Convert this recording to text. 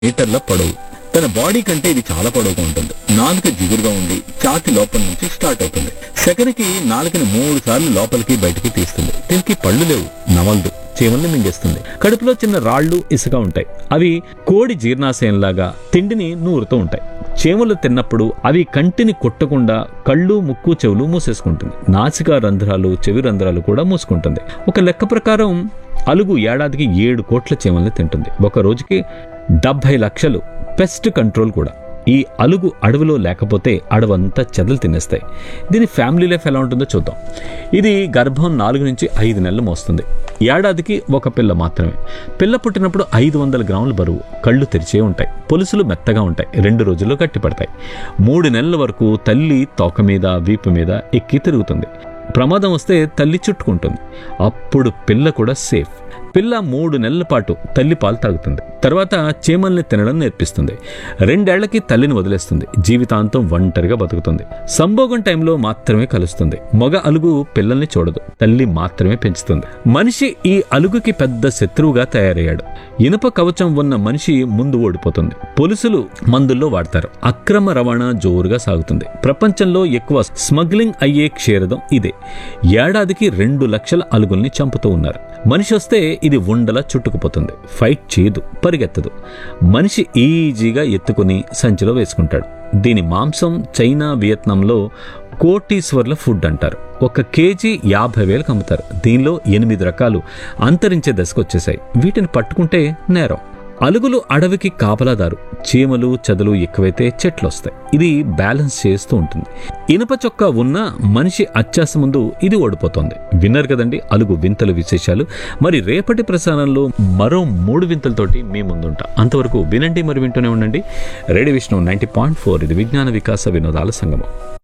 మీటర్ల పొడవు తన బాడీ కంటే ఇది చాలా పొడవుగా ఉంటుంది నాలుక జిగురుగా ఉండి ఛాతి లోపల నుంచి స్టార్ట్ అవుతుంది సెకనికి నాలుకని మూడు సార్లు లోపలికి బయటికి తీస్తుంది దీనికి పళ్ళు లేవు నవలదు చీమల్ని మింగేస్తుంది కడుపులో చిన్న రాళ్ళు ఇసుక ఉంటాయి అవి కోడి జీర్ణాశయంలాగా తిండిని నూరుతూ ఉంటాయి చీమలు తిన్నప్పుడు అవి కంటిని కొట్టకుండా కళ్ళు ముక్కు చెవులు మూసేసుకుంటుంది నాసికా రంధ్రాలు చెవి రంధ్రాలు కూడా మూసుకుంటుంది ఒక లెక్క ప్రకారం అలుగు ఏడాదికి ఏడు కోట్ల చీమల్ని తింటుంది ఒక రోజుకి డెబ్బై లక్షలు పెస్ట్ కంట్రోల్ కూడా ఈ అలుగు అడవిలో లేకపోతే అడవంతా చెదలు తినేస్తాయి దీని ఫ్యామిలీ లైఫ్ ఎలా ఉంటుందో చూద్దాం ఇది గర్భం నాలుగు నుంచి ఐదు నెలలు మోస్తుంది ఏడాదికి ఒక పిల్ల మాత్రమే పిల్ల పుట్టినప్పుడు ఐదు వందల గ్రాముల బరువు కళ్ళు తెరిచే ఉంటాయి పొలుసులు మెత్తగా ఉంటాయి రెండు రోజుల్లో గట్టిపడతాయి మూడు నెలల వరకు తల్లి తోక మీద వీపు మీద ఎక్కి తిరుగుతుంది ప్రమాదం వస్తే తల్లి చుట్టుకుంటుంది అప్పుడు పిల్ల కూడా సేఫ్ పిల్ల మూడు నెలల పాటు తల్లి పాలు తాగుతుంది తర్వాత చీమల్ని తినడం నేర్పిస్తుంది రెండేళ్లకి తల్లిని వదిలేస్తుంది జీవితాంతం ఒంటరిగా బతుకుతుంది సంభోగం టైంలో మాత్రమే కలుస్తుంది మగ అలుగు పిల్లల్ని చూడదు తల్లి మాత్రమే పెంచుతుంది మనిషి ఈ అలుగుకి పెద్ద శత్రువుగా తయారయ్యాడు ఇనుప కవచం ఉన్న మనిషి ముందు ఓడిపోతుంది పొలుసులు మందుల్లో వాడతారు అక్రమ రవాణా జోరుగా సాగుతుంది ప్రపంచంలో ఎక్కువ స్మగ్లింగ్ అయ్యే క్షీరదం ఇదే ఏడాదికి రెండు లక్షల అలుగుల్ని చంపుతూ ఉన్నారు మనిషి వస్తే ఇది ఉండలా చుట్టుకుపోతుంది ఫైట్ చేయదు పరిగెత్తదు మనిషి ఈజీగా ఎత్తుకుని సంచిలో వేసుకుంటాడు దీని మాంసం చైనా వియత్నాంలో కోటీశ్వర్ల ఫుడ్ అంటారు ఒక కేజీ యాభై వేలకు అమ్ముతారు దీనిలో ఎనిమిది రకాలు అంతరించే దశకు వచ్చేసాయి వీటిని పట్టుకుంటే నేరం అలుగులు అడవికి కాపలాదారు చీమలు చెదలు ఎక్కువైతే చెట్లు వస్తాయి ఇది బ్యాలెన్స్ చేస్తూ ఉంటుంది ఇనుప చొక్కా ఉన్న మనిషి అత్యాస ముందు ఇది ఓడిపోతుంది విన్నారు కదండి అలుగు వింతలు విశేషాలు మరి రేపటి ప్రసారంలో మరో మూడు వింతలతోటి మీ ముందుంటా అంతవరకు వినండి మరి వింటూనే ఉండండి radio Vishnu ninety point four ఇది విజ్ఞాన వికాస వినోదాల సంగమం